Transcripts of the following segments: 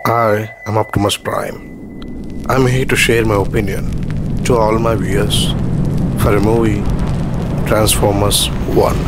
I am Optimus Prime. I'm here to share my opinion to all my viewers for a movie Transformers 1.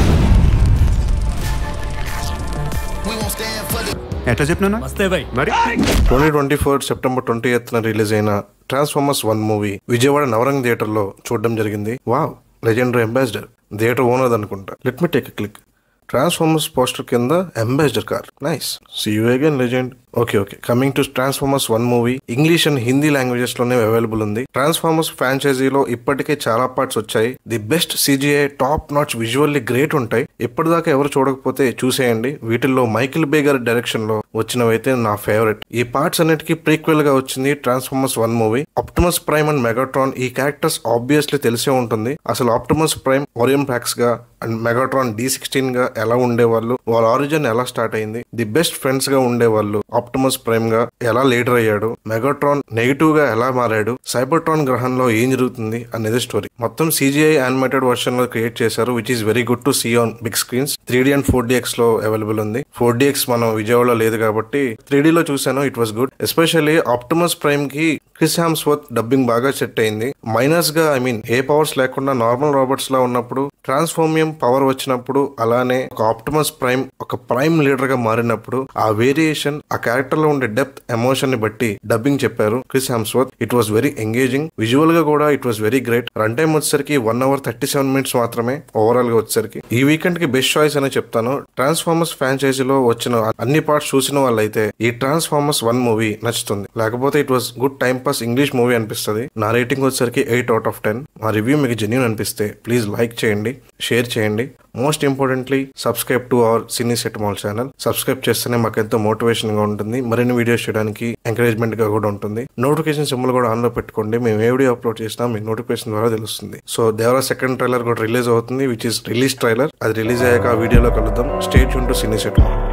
ఎట్లా చెప్పినా మస్తే భాయ్ మరి twenty twenty four September twenty eight release అయిన Transformers one movie Vijayawada Navrang theatre లో చూడడం జరిగింది wow legendary ambassador theatre owner అనుకుంటా let me take click Transformers poster కింద Ambassador car nice see you again legend okay okay coming to Transformers one movie English and Hindi languages లోనే available ఉంది Transformers ఫ్రాంచైజీలో ఇప్పటికే చాలా పార్ట్స్ వచ్చాయి the best CGI top notch visually great ఉంటాయి ఇప్పటిదాకా ఎవరు చూడకపోతే చూసేయండి వీటిల్లో మైకిల్ బే గారి డైరెక్షన్ లో వచ్చినవైతే నా ఫేవరెట్ ఈ పార్ట్స్ అన్నిటికీ ప్రీక్వెల్ గా వచ్చింది Transformers one movie Optimus Prime and Megatron ఈ క్యారెక్టర్స్ ఆబ్వియస్లీ తెలిసే ఉంటుంది అసలు ఆప్టిమస్ ప్రైమ్ ఓరియం ప్యాక్స్ గా అండ్ మెగాట్రాన్ డి సిక్స్టీన్ గా ఎలా ఉండేవాళ్ళు వాళ్ళ ఆరిజిన్ ఎలా స్టార్ట్ అయింది ది బెస్ట్ ఫ్రెండ్స్ గా ఉండేవాళ్ళు ఆప్టిమస్ ప్రైమ్ గా ఎలా లీడర్ అయ్యాడు మెగాట్రాన్ నెగిటివ్ గా ఎలా మారాడు సైబర్ట్రాన్ గ్రహంలో ఏం జరుగుతుంది అనేది స్టోరీ మొత్తం సిజిఐ యానిమేటెడ్ వర్షన్ లో క్రియేట్ చేశారు which is very good to see on big screens three and four DX లో అవైలబుల్ ఉంది ఫోర్ డిఎక్స్ మనం విజయవాడలో లేదు కాబట్టి త్రీ లో చూసాను it was good especially Optimus Prime కి క్రిస్ హామ్స్వర్త్ డబ్బింగ్ బాగా సెట్ అయింది మైనస్ గా ఐ మీన్ ఏ పవర్స్ లేకుండా నార్మల్ రాబర్ట్స్ లా ఉన్నప్పుడు ట్రాన్స్ఫార్మియం పవర్ వచ్చినప్పుడు అలానే ఒక ఆప్టిమస్ ప్రైమ్ ఒక ప్రైమ్ లీడర్ గా మారినప్పుడు ఆ వేరియేషన్ ఆ క్యారెక్టర్ లో ఉండే డెప్త్ ఎమోషన్ ని బట్టి డబ్బింగ్ చెప్పారు Chris Hemsworth it was very engaging visual గా కూడా it was very great run time వచ్చేసరికి one hour thirty seven minutes మాత్రమే ఓవరాల్ గా వచ్చేసరికి ఈ వీకెండ్ కి బెస్ట్ చాయిస్ అనే చెప్తాను ట్రాన్స్ఫార్మర్స్ ఫ్రాంచైజీలో వచ్చిన అన్ని పార్ట్స్ చూసిన వాళ్ళైతే ఈ ట్రాన్స్ఫార్మర్స్ వన్ మూవీ నచ్చుతుంది లేకపోతే it was good time pass English movie అనిపిస్తుంది నా రేటింగ్ వచ్చేసరికి ఎయిట్ అవుట్ ఆఫ్ టెన్ మా రివ్యూ మీకు జెన్యున్ అనిపిస్తే ప్లీజ్ లైక్ చేయండి షేర్ చేయండి most importantly subscribe to our cine set mall channel subscribe చేస్తేనే మాకు ఎంతో మోటివేషన్ గా ఉంటుంది మరిన్ని వీడియోస్ చేయడానికి ఎంకరేజ్మెంట్ గా కూడా ఉంటుంది నోటిఫికేషన్ సింబల్ కూడా ఆన్ లో పెట్టుకోండి మేము ఏ వీడియో అప్లోడ్ చేసినా మీకు నోటిఫికేషన్ ద్వారా తెలుస్తుంది సో దేవరా సెకండ్ ట్రైలర్ కూడా రిలీజ్ అవుతుంది విచ్ ఇస్ రిలీజ్ ట్రైలర్ అది రిలీజ్ అయ్యాక ఆ వీడియోలో కలుద్దాం స్టేట్ యూన్ టు సినీ సెట్ మాల్